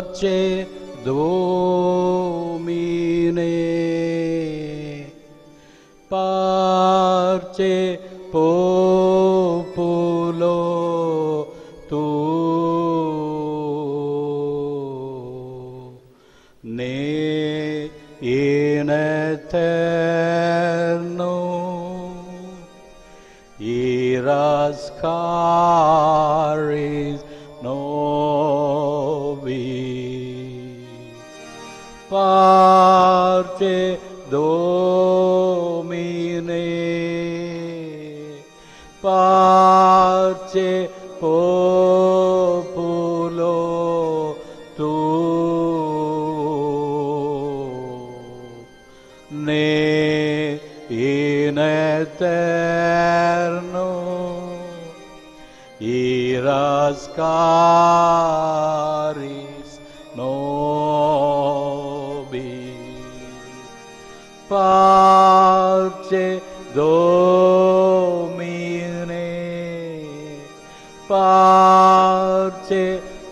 Pace Domine Parce Populo Tuo Ne in eterno iras caris novi parte domine parce populo tuo ne in eterno iras caris nobis parce domine parce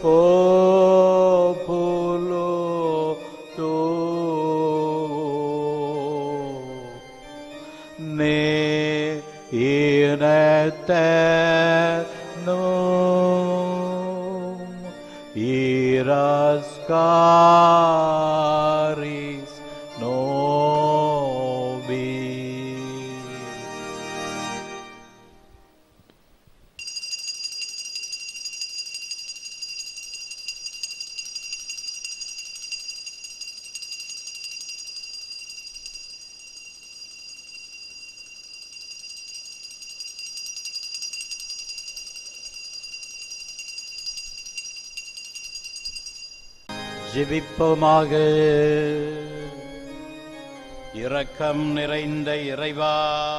populo tuo ne in eternum iras caris nobis ஜெபிப்போமாக இரக்கம் நிறைந்த இறைவா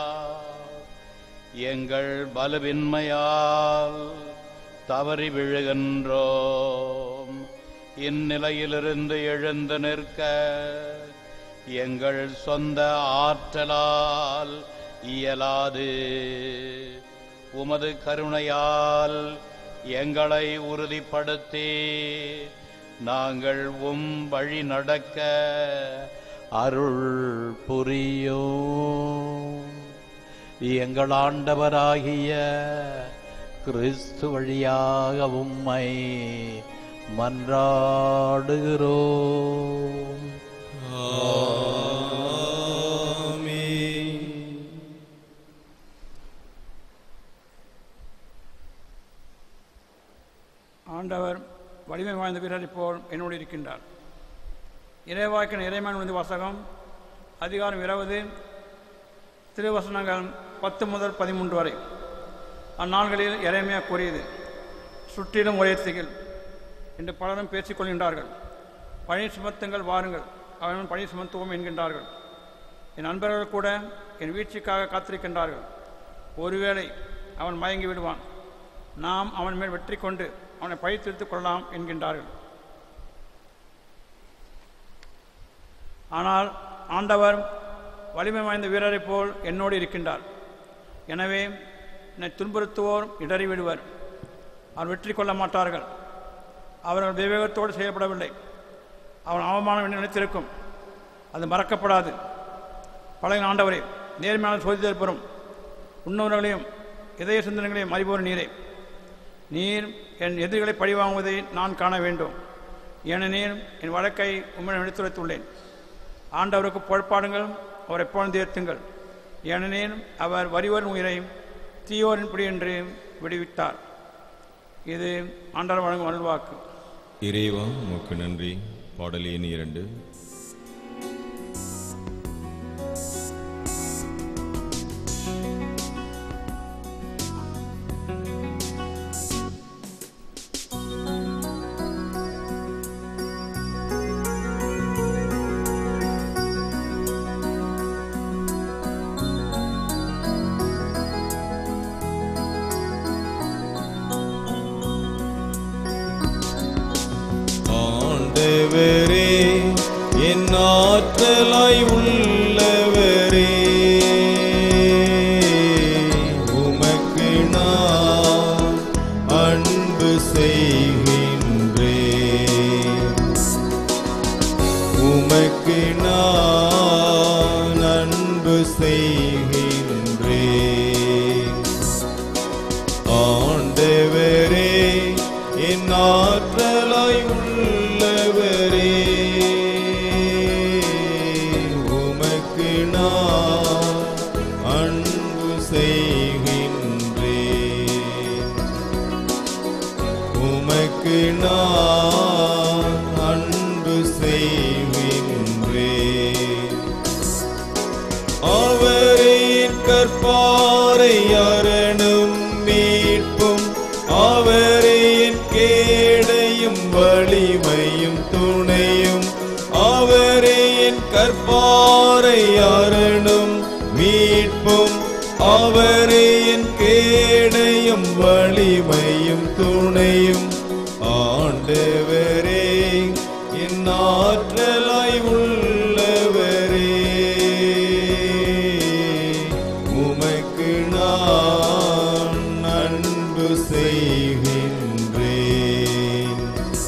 எங்கள் பலவின்மையால் தவறி விழுகின்றோம் இந்நிலையிலிருந்து எழுந்து நிற்க எங்கள் சொந்த ஆற்றலால் இயலாது உமது கருணையால் எங்களை உறுதிப்படுத்தி நாங்கள் உம் வழி நடக்க அருள் புரியும் எங்கள் ஆண்டவராகிய கிறிஸ்து வழியாக உம்மை மன்றாடுகிறோம் ஆண்டவர் வலிமை வாய்ந்த வீரரை போல் என்னோடு இருக்கின்றார் இறைவாக்கின் இறைமன் வந்து வாசகம் அதிகாரம் இருபது திருவசனங்கள் பத்து முதல் பதிமூன்று வரை அந்நாள்களில் இறைமையா கூறியது சுற்றிலும் ஒரே திகில் என்று பலரும் பேசிக்கொள்கின்றார்கள் பழி சுமத்துங்கள் வாருங்கள் அவன் பழி சுமத்துவோம் என்கின்றார்கள் என் நண்பர்கள் கூட என் வீழ்ச்சிக்காக காத்திருக்கின்றார்கள் ஒருவேளை அவன் மயங்கி விடுவான் நாம் அவன் மேல் வெற்றி கொண்டு அவனை பழித்தெடுத்துக் கொள்ளலாம் என்கின்றார்கள் ஆனால் ஆண்டவர் வலிமை வாய்ந்த வீரரைப் போல் என்னோடு இருக்கின்றார் எனவே என்னை துன்புறுத்துவோர் இடறி விடுவர் அவர் வெற்றி கொள்ள மாட்டார்கள் அவர்கள் விவேகத்தோடு செய்யப்படவில்லை அவன் அவமானம் என்று நினைத்திருக்கும் அது மறக்கப்படாது பழைய ஆண்டவரே நேர்மையான சோதித்தல் பெறும் உன்னவர்களையும் இதய சிந்தனைகளையும் அறிவோர் நீரே நீர் என் எதிரிகளை பழிவாங்குவதை நான் காண வேண்டும் ஏனெனில் என் வழக்கை உம்மிடம் எடுத்துரைத்துள்ளேன் ஆண்டவருக்கு பொறுப்பாடுங்கள் அவரை புகழ்ந்தேத்துங்கள் ஏனெனில் அவர் வரிவரின் உயிரை தீயோரின் பிடி என்று விடுவித்தார் இது ஆண்டவர் வழங்கும் அருள்வாக்கு இறைவா உமக்கு நன்றி பாடல் எண் இரண்டு ஆண்டவரே என் ஆற்றலாய் உள்ளவரே உமக்கு நான் அன்பு செய்கின்றேன் உமக்கு நான் அன்பு செய்கின்றேன் ஆண்டவரே என் ஆற்றலாய் உள்ளவரே உமக்கு நான் அன்பு செய்கின்றேன் உமக்கு நான் அன்பு செய்கின்றேன் அவரின் கற்பாரை அரணும் மீட்பும் அவரின் கேடையும் வலிமையும் துணையும் அவரின் கற்பாரை அரணும் மீட்பும் அவரின் கேடையும் வலிமையும் துணையும் ஆண்டவரே என் ஆற்றலாய் உள்ளவரே உமக்கு நான் அன்பு செய்கின்றேன்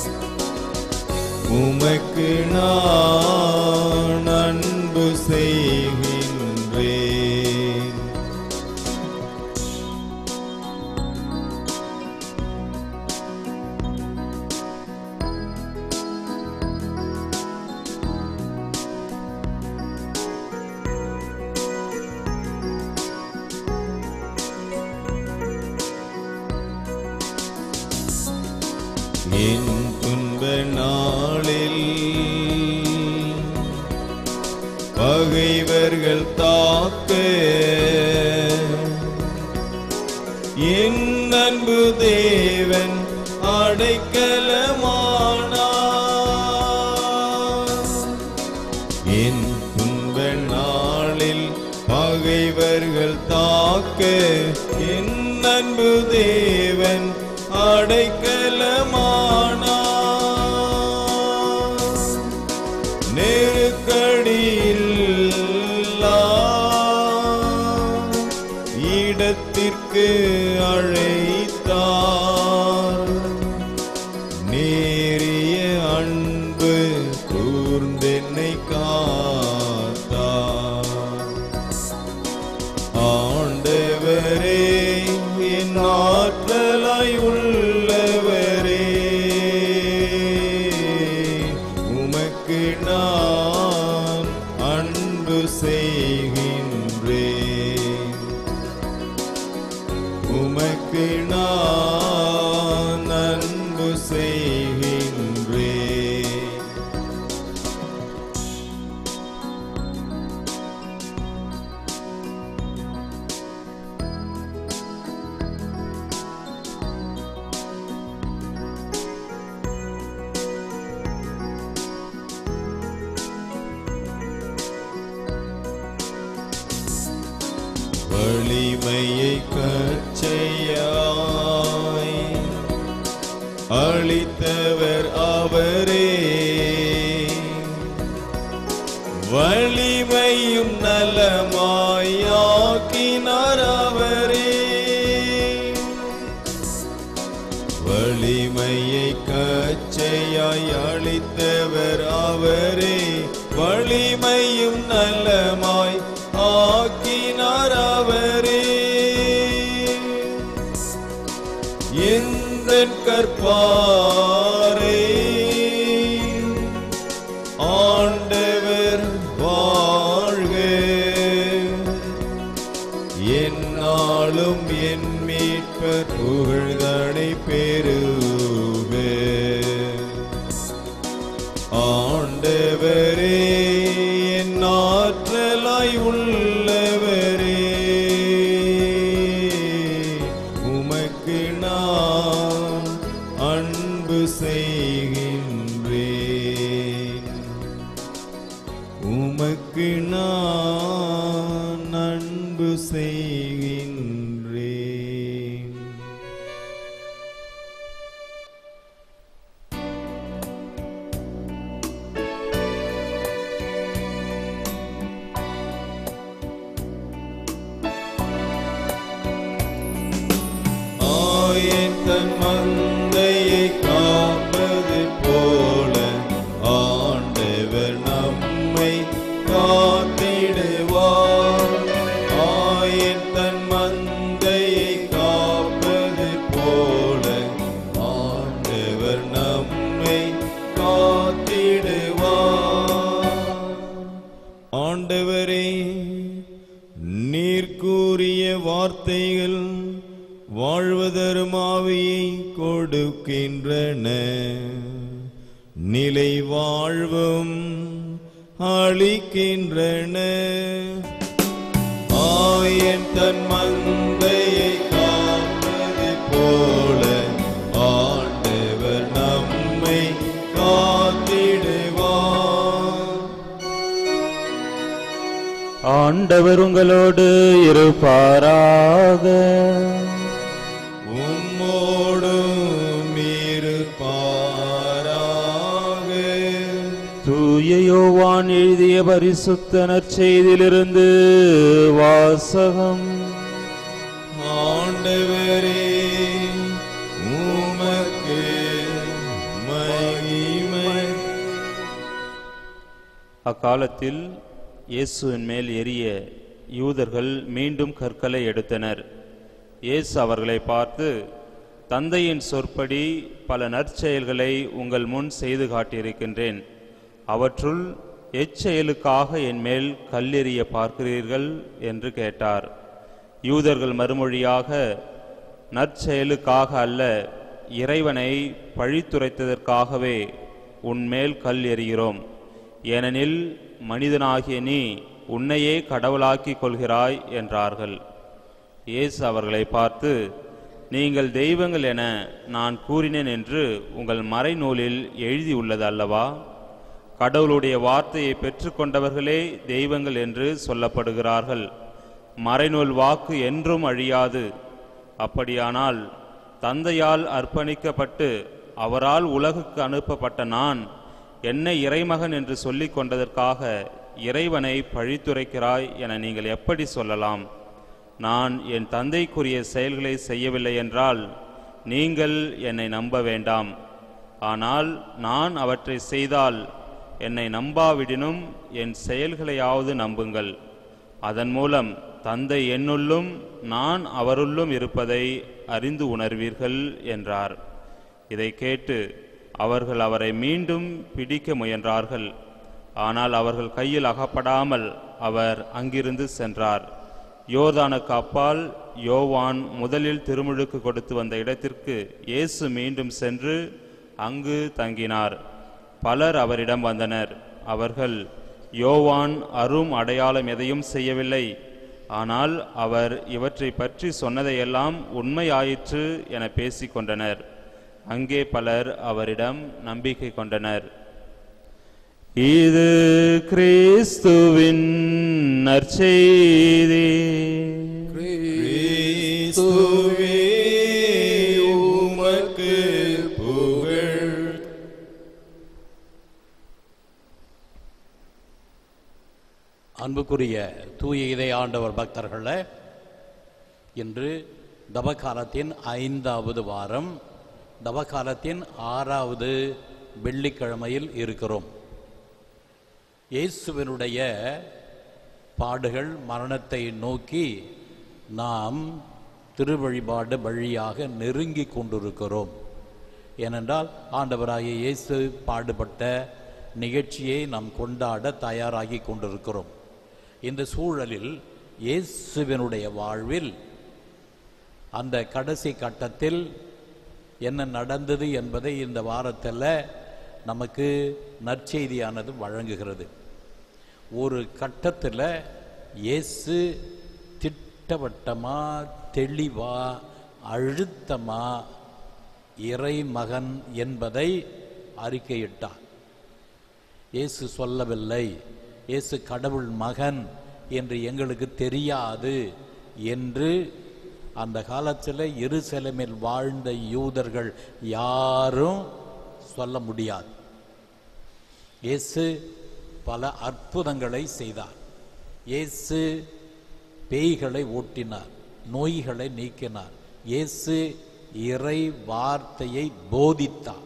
உமக்கு நான் அன்பு செய்கின்றேன் என் துன்ப நாளில் பகைவர்கள் தாக்க என் அன்பு தேவன் அடைக்கலமானார் என் துன்ப நாளில் பகைவர்கள் தாக்க என் அன்பு தேவன் அடைக்கலமானார் நெருக்கடியில் இடத்திற்கு அழைத்தார் நேரிய அன்பு கூர்ந்தென்னை காத்தார் ஆண்டவரே என் ஆற்றலாய் உள்ளவரே உமக்கு நான் அன்பு செய்கின்றேன் உமக்கு நான் அன்பு செய்கின்றேன் வலிமையை கச்சையாய் அளித்தவர் அவரே வலிமையும் நலமாயாக்கினார் அவரே வலிமையை கச்சையாய் அளித்தவர் அவரே வலிமையும் நலமாய் ஆக்கினார் அவரே எந்த கற்பாரை ஆண்டவர் வாழ்க என்னாலும் என் மீட்பர் புகழ்தனை பெருக ஆண்டவரே என் ஆற்றலாய் உள்ளவரே உமக்கு நான் அன்பு செய்கின்றேன் உமக்கு நான் அன்பு செய்கின்றேன் ஆயன் தன் மந்தையை காப்பது போல ஆண்டவர் நம்மை நிலை வாழ்வும் அளிக்கின்றன ஆயன் தன் மந்தையை காப்பது போல ஆண்டவர் நம்மை காத்திடுவார் ஆண்டவர் உங்களோடு இருப்பாராக உம்மோடும் இருப்பாராக தூய யோவான் எழுதிய பரிசுத்த நற்செய்தியிலிருந்து வாசகம் ஆண்டவரே உமக்கு மகிமை அக்காலத்தில் இயேசுவின் மேல் எரிய யூதர்கள் மீண்டும் கற்களை எடுத்தனர் இயேசு அவர்களை பார்த்து தந்தையின் சொற்படி பல நற்செயல்களை உங்கள் முன் செய்து காட்டியிருக்கின்றேன் அவற்றுள் எச்செயலுக்காக என் மேல் கல்லெறிய பார்க்கிறீர்கள் என்று கேட்டார் யூதர்கள் மறுமொழியாக நற்செயலுக்காக அல்ல இறைவனை பழித்துரைத்ததற்காகவே உன்மேல் கல் எறிகிறோம் ஏனெனில் மனிதனாகிய நீ உன்னையே கடவுளாக்கிக் கொள்கிறாய் என்றார்கள் இயேசு அவர்களை பார்த்து நீங்கள் தெய்வங்கள் என நான் கூறினேன் என்று உங்கள் மறைநூலில் எழுதியுள்ளது அல்லவா கடவுளுடைய வார்த்தையை பெற்றுக்கொண்டவர்களே தெய்வங்கள் என்று சொல்லப்படுகிறார்கள் மறைநூல் வாக்கு என்றும் அழியாது அப்படியானால் தந்தையால் அர்ப்பணிக்கப்பட்டு அவரால் உலகுக்கு அனுப்பப்பட்ட நான் என்னை இறைமகன் என்று சொல்லிக் கொண்டதற்காக இறைவனை பழித்துரைக்கிறாய் என நீங்கள் எப்படி சொல்லலாம் நான் என் தந்தைக்குரிய செயல்களை செய்யவில்லை என்றால் நீங்கள் என்னை நம்ப வேண்டாம் ஆனால் நான் அவற்றை செய்தால் என்னை நம்பாவிடினும் என் செயல்களையாவது நம்புங்கள் அதன் மூலம் தந்தை என்னுள்ளும் நான் அவருள்ளும் இருப்பதை அறிந்து உணர்வீர்கள் என்றார் இதை கேட்டு அவர்கள் அவரை மீண்டும் பிடிக்க முயன்றார்கள் ஆனால் அவர்கள் கையில் அகப்படாமல் அவர் அங்கிருந்து சென்றார் யோர்தானுக்கு அப்பால் யோவான் முதலில் திருமுழுக்கு கொடுத்து வந்த இடத்திற்கு இயேசு மீண்டும் சென்று அங்கு தங்கினார் பலர் அவரிடம் வந்தனர் அவர்கள் யோவான் அரும் அடையாளம் எதையும் செய்யவில்லை ஆனால் அவர் இவற்றை பற்றி சொன்னதையெல்லாம் உண்மையாயிற்று என பேசிக் கொண்டனர் அங்கே பலர் அவரிடம் நம்பிக்கை கொண்டனர் இது கிறிஸ்துவின் நற்செய்தி கிறிஸ்துவே உமக்கு புகழ் அன்புக்குரிய தூய இதய ஆண்டவர் பக்தர்களே இன்று தவக்காலத்தின் ஐந்தாவது வாரம் தவக்காலத்தின் ஆறாவது வெள்ளிக்கிழமையில் இருக்கிறோம் இயேசுவினுடைய பாடுகள் மரணத்தை நோக்கி நாம் திருவழிபாடு வழியாக நெருங்கி கொண்டிருக்கிறோம் ஏனென்றால் ஆண்டவராகிய இயேசு பாடுபட்ட நிகழ்ச்சியை நாம் கொண்டாட தயாராகி கொண்டிருக்கிறோம் இந்த சூழலில் இயேசுவினுடைய வாழ்வில் அந்த கடைசி கட்டத்தில் என்ன நடந்தது என்பதை இந்த வாரத்தில் நமக்கு நற்செய்தியானது வழங்குகிறது ஒரு கட்டத்தில் இயேசு திட்டவட்டமா தெளிவா அழுத்தமா இறைமகன் என்பதை அறிக்கையிட்டார் இயேசு சொல்லவில்லை இயேசு கடவுள் மகன் என்று எங்களுக்கு தெரியாது என்று அந்த காலத்தில் எருசலேமில் வாழ்ந்த யூதர்கள் யாரும் சொல்ல முடியாது இயேசு பல அற்புதங்களை செய்தார் இயேசு பேய்களை ஓட்டினார் நோய்களை நீக்கினார் இயேசு இறை வார்த்தையை போதித்தார்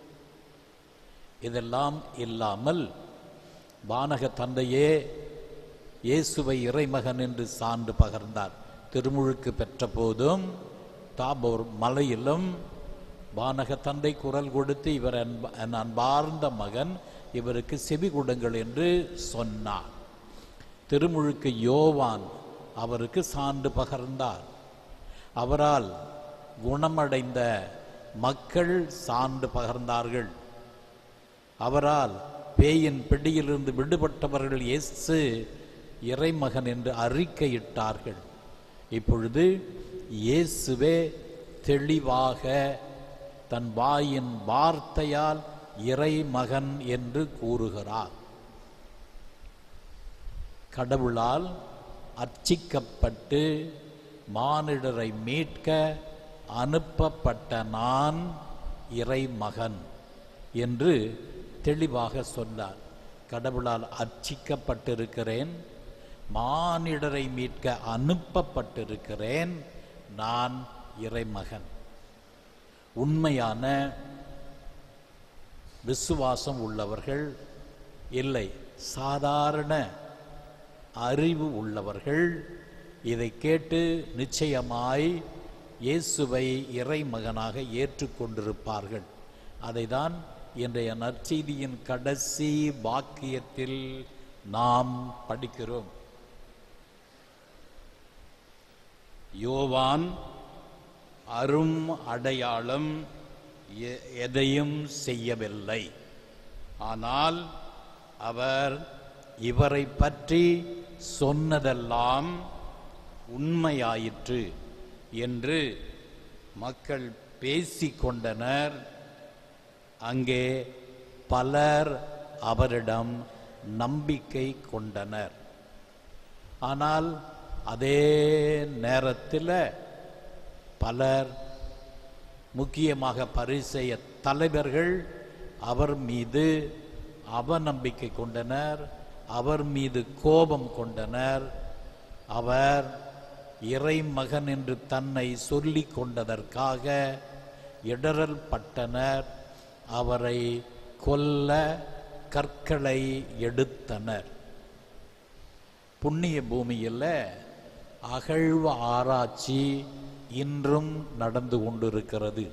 இதெல்லாம் இல்லாமல் வானக தந்தையே இயேசுவை இறைமகன் என்று சான்று பகர்ந்தார் திருமுழுக்கு பெற்ற போதும் தாபோர் மலையிலும் வானக தந்தை குரல் கொடுத்து இவர் அன்ப- என் அன்பார்ந்த மகன் இவருக்கு செவி கொடுங்கள் என்று சொன்னார் திருமுழுக்கு யோவான் அவருக்கு சான்று பகர்ந்தார் அவரால் குணமடைந்த மக்கள் சான்று பகர்ந்தார்கள் அவரால் பேயின் பிடியிலிருந்து விடுபட்டவர்கள் இயேசு இறைமகன் என்று அறிக்கையிட்டார்கள் இப்பொழுது இயேசுவே தெளிவாக தன் வாயின் வார்த்தையால் இறைமகன் என்று கூறுகிறார் கடவுளால் அர்ச்சிக்கப்பட்டு மானிடரை மீட்க அனுப்பப்பட்ட நான் இறைமகன் என்று தெளிவாக சொன்னார் கடவுளால் அர்ச்சிக்கப்பட்டிருக்கிறேன் மானிடரை மீட்க அனுப்பப்பட்டிருக்கிறேன் நான் இறைமகன் உண்மையான விசுவாசம் உள்ளவர்கள் இல்லை சாதாரண அறிவு உள்ளவர்கள் இதை கேட்டு நிச்சயமாய் இயேசுவை இறைமகனாக ஏற்றுக்கொண்டிருப்பார்கள் அதைதான் இன்றைய நற்செய்தியின் கடைசி வாக்கியத்தில் நாம் படிக்கிறோம் யோவான் அரும் அடையாளம் எ- எதையும் செய்யவில்லை ஆனால் அவர் இவரை பற்றி சொன்னதெல்லாம் உண்மையாயிற்று என்று மக்கள் பேசிக்கொண்டனர் அங்கே பலர் அவரிடம் நம்பிக்கை கொண்டனர் ஆனால் அதே நேரத்தில் பலர் முக்கியமாக பரிசெய தலைவர்கள் அவர் மீது அவநம்பிக்கை கொண்டனர் அவர் மீது கோபம் கொண்டனர் அவர் இறைமகன் என்று தன்னை சொல்லிக் கொண்டதற்காக இடறல் பட்டனர் அவரை கொல்ல கற்களை எடுத்தனர் புண்ணிய பூமியில் அகழ்வு ஆராய்ச்சி இன்றும் நடந்து கொண்டிருக்கிறது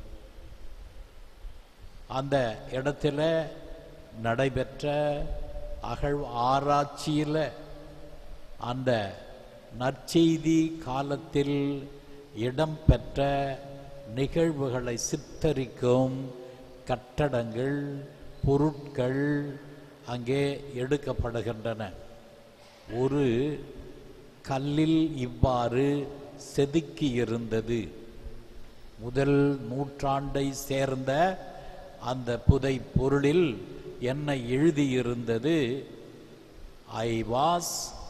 அந்த இடத்துல நடைபெற்ற அகழ்வு ஆராய்ச்சியில் அந்த நற்செய்தி காலத்தில் இடம்பெற்ற நிகழ்வுகளை சித்தரிக்கும் கட்டடங்கள் பொருட்கள் அங்கே எடுக்கப்படுகின்றன ஒரு கல்லில் இவ்வாறு செதுக்கி இருந்தது முதல் நூற்றாண்டை சேர்ந்த அந்த புதை பொருளில் என்ன எழுதியிருந்தது ஐ வாஸ்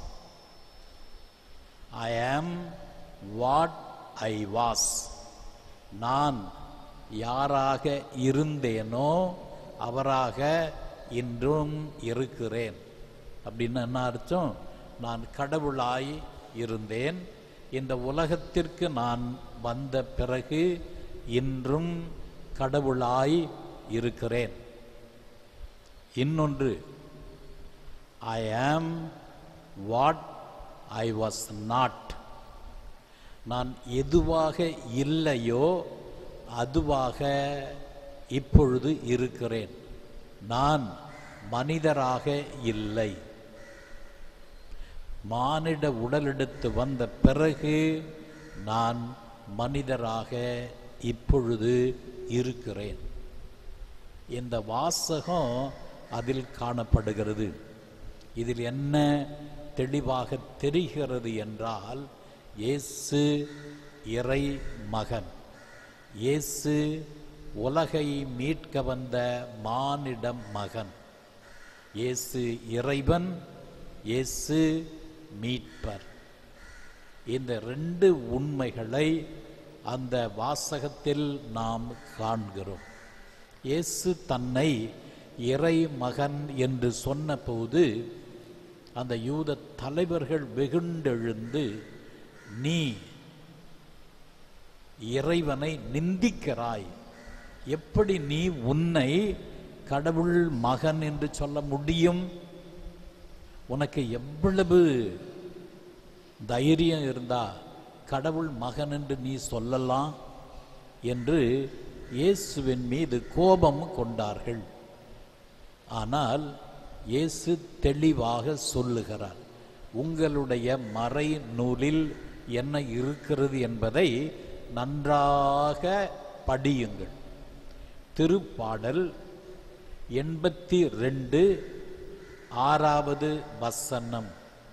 ஐ ஆம் வாட் ஐ வாஸ் நான் யாராக இருந்தேனோ அவராக இன்றும் இருக்கிறேன் அப்படின்னு என்ன அர்த்தம் நான் கடவுளாய் இருந்தேன் இந்த உலகத்திற்கு நான் வந்த பிறகு இன்றும் கடவுளாய் இருக்கிறேன் இன்னொன்று ஐ ஆம் வாட் ஐ வாஸ் நாட் நான் எதுவாக இல்லையோ அதுவாக இப்பொழுது இருக்கிறேன் நான் மனிதராக இல்லை மானிட உடலெடுத்து வந்த பிறகு நான் மனிதராக இப்பொழுது இருக்கிறேன் இந்த வாசகம் அதில் காணப்படுகிறது இதில் என்ன தெளிவாக தெரிகிறது என்றால் இயேசு இறை மகன் இயேசு உலகை மீட்க வந்த மானிட மகன் இயேசு இறைவன் இயேசு மீட்பர் இந்த ரெண்டு உண்மைகளை அந்த வாசகத்தில் நாம் காண்கிறோம் இயேசு தன்னை இறை மகன் என்று சொன்னபோது அந்த யூத தலைவர்கள் வெகுண்டெழுந்து நீ இறைவனை நிந்திக்கிறாய் எப்படி நீ உன்னை கடவுள் மகன் என்று சொல்ல முடியும் உனக்கு எவ்வளவு தைரியம் இருந்தா கடவுள் மகன் என்று நீ சொல்லலாம் என்று இயேசுவின் மீது கோபம் கொண்டார்கள் ஆனால் இயேசு தெளிவாக சொல்லுகிறார் உங்களுடைய மறை நூலில் என்ன இருக்கிறது என்பதை நன்றாக படியுங்கள் திருப்பாடல் எண்பத்தி ரெண்டு ஆறாவது வசனம்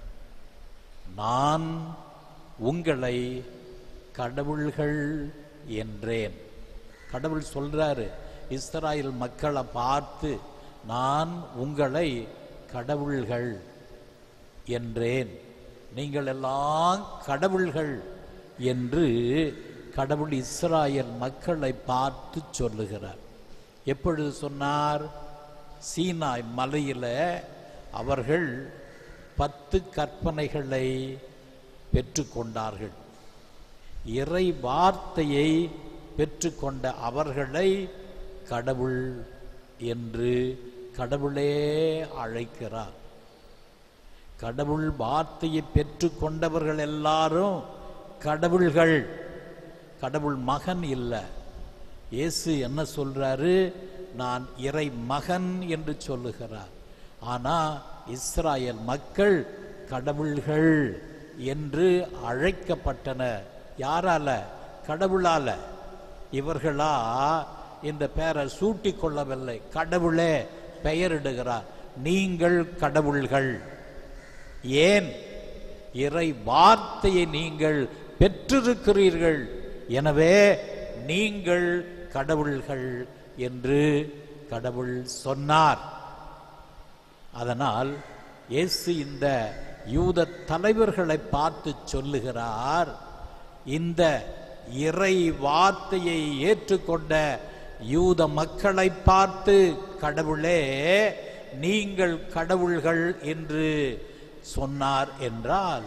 நான் உங்களை கடவுள்கள் என்றேன் கடவுள் சொல்றாரு இஸ்ராயல் மக்களை பார்த்து நான் உங்களை கடவுள்கள் என்றேன் நீங்கள் எல்லாம் கடவுள்கள் என்று கடவுள் இஸ்ராயல் மக்களை பார்த்து சொல்லுகிறார் எப்பொழுது சொன்னார் சீனாய் மலையில அவர்கள் பத்து கற்பனைகளை பெற்றுக்கொண்டார்கள் இறை வார்த்தையை பெற்றுக்கொண்ட அவர்களை கடவுள் என்று கடவுளே அழைக்கிறார் கடவுள் வார்த்தையை பெற்றுக்கொண்டவர்கள் எல்லாரும் கடவுள்கள் கடவுள் மகன் இல்லை இயேசு என்ன சொல்றாரு நான் இறை மகன் என்று சொல்லுகிறார் ஆனா இஸ்ராயல் மக்கள் கடவுள்கள் என்று அழைக்கப்பட்டனர் யாரால கடவுளால இவர்களா இந்த பெயரை சூட்டிக் கொள்ளவில்லை கடவுளே பெயரிடுகிறார் நீங்கள் கடவுள்கள் ஏன் இறை வார்த்தையை நீங்கள் பெற்றிருக்கிறீர்கள் எனவே நீங்கள் கடவுள்கள் என்று கடவுள் சொன்னார் அதனால் இயேசு இந்த யூத தலைவர்களை பார்த்து சொல்லுகிறார் இந்த இறை வார்த்தையை ஏற்றுக்கொண்ட யூத மக்களை பார்த்து கடவுளே நீங்கள் கடவுள்கள் என்று சொன்னார் என்றால்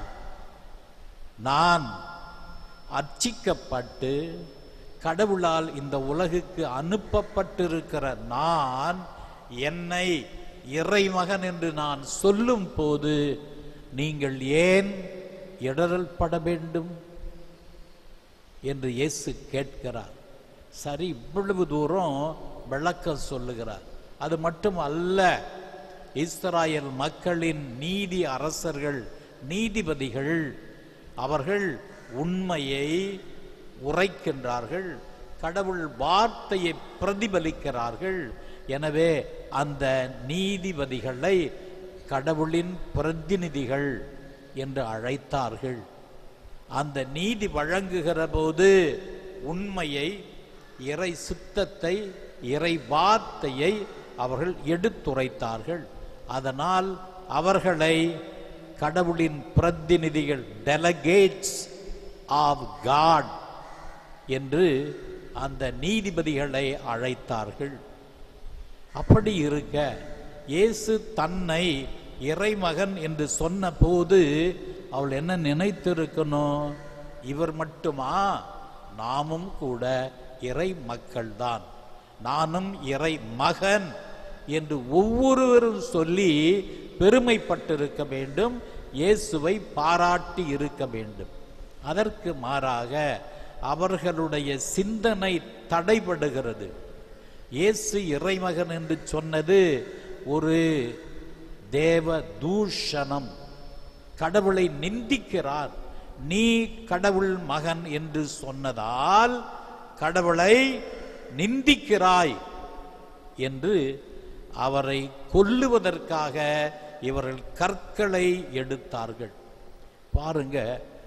நான் அர்ச்சிக்கப்பட்டு கடவுளால் இந்த உலகுக்கு அனுப்பப்பட்டிருக்கிற நான் என்னை இறைமகன் என்று நான் சொல்லும் போது நீங்கள் ஏன் இடரல் பட வேண்டும் என்று இயேசு கேட்கிறார் சரி இவ்வளவு தூரம் விளக்கம் சொல்லுகிறார் அது மட்டும் அல்ல இஸ்ராயல் மக்களின் நீதி அரசர்கள் நீதிபதிகள் அவர்கள் உண்மையை உரைக்கின்றார்கள் கடவுள் வார்த்தையை பிரதிபலிக்கிறார்கள் எனவே அந்த நீதிபதிகளை கடவுளின் பிரதிநிதிகள் என்று அழைத்தார்கள் அந்த நீதி வழங்குகிற போது உண்மையை இறை சுத்தத்தை இறை வார்த்தையை அவர்கள் எடுத்துரைத்தார்கள் அதனால் அவர்களை கடவுளின் பிரதிநிதிகள் டெலகேட்ஸ் ஆஃப் காட் என்று அந்த நீதிபதிகளை அழைத்தார்கள் அப்படி இருக்க இயேசு தன்னை இறைமகன் என்று சொன்ன போது அவள் என்ன நினைத்திருக்கணும் இவர் மட்டுமா நாமும் கூட இறை மக்கள்தான் நானும் இறை மகன் என்று ஒவ்வொருவரும் சொல்லி பெருமைப்பட்டிருக்க வேண்டும் இயேசுவை பாராட்டி இருக்க வேண்டும் அதற்கு மாறாக அவர்களுடைய சிந்தனை தடைபடுகிறது இயேசு இறைமகன் என்று சொன்னது ஒரு தேவ தூஷணம் கடவுளை நிந்திக்கிறார் நீ கடவுள் மகன் என்று சொன்னதால் கடவுளை நிந்திக்கிறாய் என்று அவரை கொல்லுவதற்காக இவர்கள் கற்களை எடுத்தார்கள் பாருங்க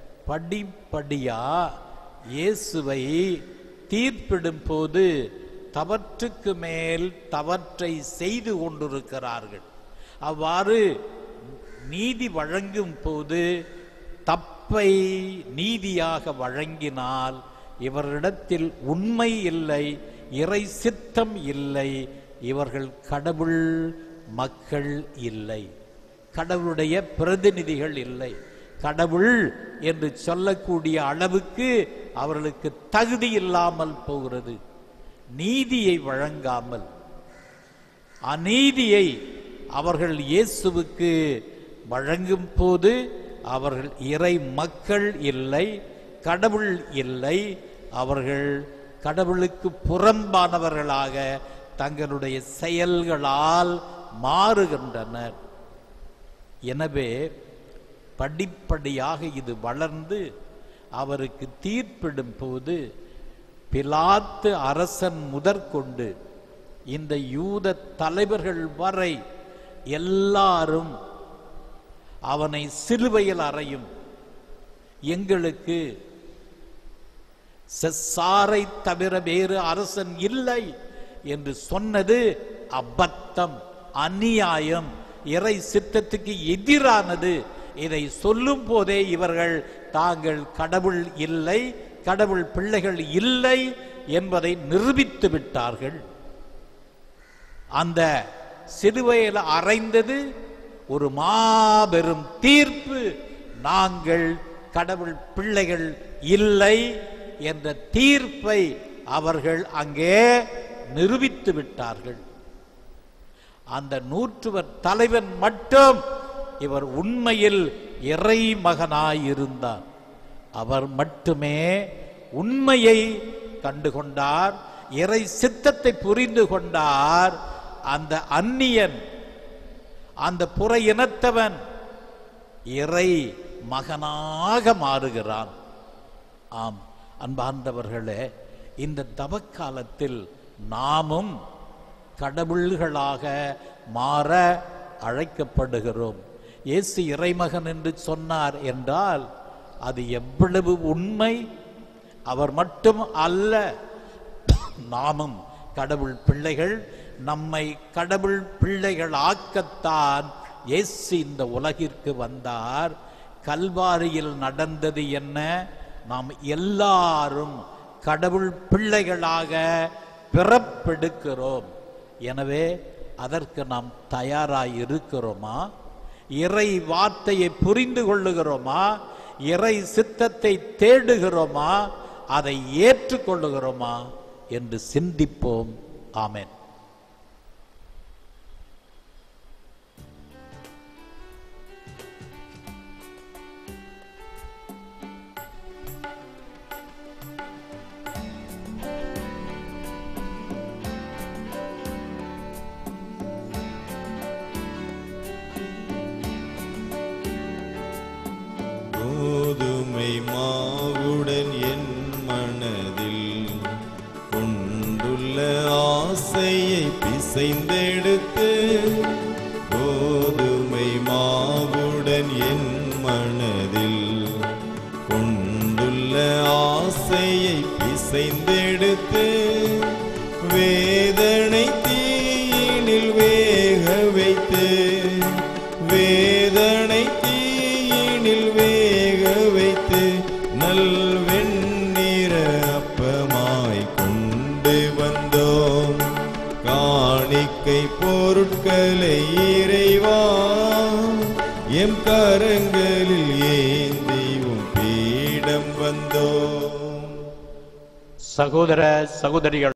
படிப்படியா இயேசுவை தீர்ப்பிடும் போது தவற்றுக்கு மேல் தவற்றை செய்து கொண்டிருக்கிறார்கள் அவ்வாறு நீதி வழங்கும் போது தப்பை நீதியாக வழங்கினால் இவரிடத்தில் உண்மை இல்லை இறை சித்தம் இல்லை இவர்கள் கடவுள் மக்கள் இல்லை கடவுளுடைய பிரதிநிதிகள் இல்லை கடவுள் என்று சொல்லக்கூடிய அளவுக்கு அவர்களுக்கு தகுதி இல்லாமல் போகிறது நீதியை வழங்காமல் அநீதியை அவர்கள் இயேசுவுக்கு வழங்கும் போது அவர்கள் இறை மக்கள் இல்லை கடவுள் இல்லை அவர்கள் கடவுளுக்கு புறம்பானவர்களாக தங்களுடைய செயல்களால் மாறுகின்றனர் எனவே படிப்படியாக இது வளர்ந்து அவருக்கு தீர்ப்பிடும் போது பிலாத்து அரசன் முதற்கொண்டு இந்த யூத தலைவர்கள் வரை எல்லாரும் அவனை சிலுவையில் அறையும் எங்களுக்கு செஸ்ஸாரை தவிர வேறு அரசன் இல்லை என்று சொன்னது அபத்தம் அநியாயம் இறை சித்தத்துக்கு எதிரானது இதை சொல்லும் போதே இவர்கள் தாங்கள் கடவுள் இல்லை கடவுள் பிள்ளைகள் இல்லை என்பதை நிரூபித்து விட்டார்கள் அந்த சிலுவையில் அறைந்தது ஒரு மாபெரும் தீர்ப்பு நாங்கள் கடவுள் பிள்ளைகள் இல்லை என்ற தீர்ப்பை அவர்கள் அங்கே நிரூபித்து விட்டார்கள் அந்த நூற்றுவர் தலைவன் மட்டும் இவர் உண்மையில் இறை மகனாயிருந்தார் அவர் மட்டுமே உண்மையை கண்டுகொண்டார் இறை சித்தத்தை புரிந்து கொண்டார் அந்த அந்நியன் அந்த புற இனத்தவன் இறை மகனாக மாறுகிறான் ஆம் அன்பார்ந்தவர்களே இந்த தவக்காலத்தில் நாமும் கடவுள்களாக மாற அழைக்கப்படுகிறோம் இயேசு இறைமகன் என்று சொன்னார் என்றால் அது எவ்வளவு உண்மை அவர் மட்டும் அல்ல நாமும் கடவுள் பிள்ளைகள் நம்மை கடவுள் பிள்ளைகள் ஆக்கத்தான் இயேசு இந்த உலகிற்கு வந்தார் கல்வாரியில் நடந்தது என்ன நாம் எல்லாரும் கடவுள் பிள்ளைகளாக பிறப்பெடுக்கிறோம் எனவே அதற்கு நாம் தயாராய் இருக்கிறோமா இறை வார்த்தையை புரிந்து கொள்ளுகிறோமா இறை சித்தத்தை தேடுகிறோமா அதை ஏற்றுக்கொள்ளுகிறோமா என்று சிந்திப்போம் ஆமென் கோதுமை மாவுடன் என் மனதில் கொண்டுள்ள ஆசையை பிசைந்தெடுத்து கோதுமை மாவுடன் என் மனதில் கொண்டுள்ள ஆசையை பிசைந்தெடுத்து வேதனை தீயினில் வேக வைத்து வேதனை தீயினில் வேக வைத்து நல் வெண்ணிற அப்பமாய் கொண்டு வந்தோம் காணிக்கை பொருட்களை இறைவா எம் கரங்களில் ஏந்தி உம் பீடம் வந்தோம் சகோதர சகோதரிகள்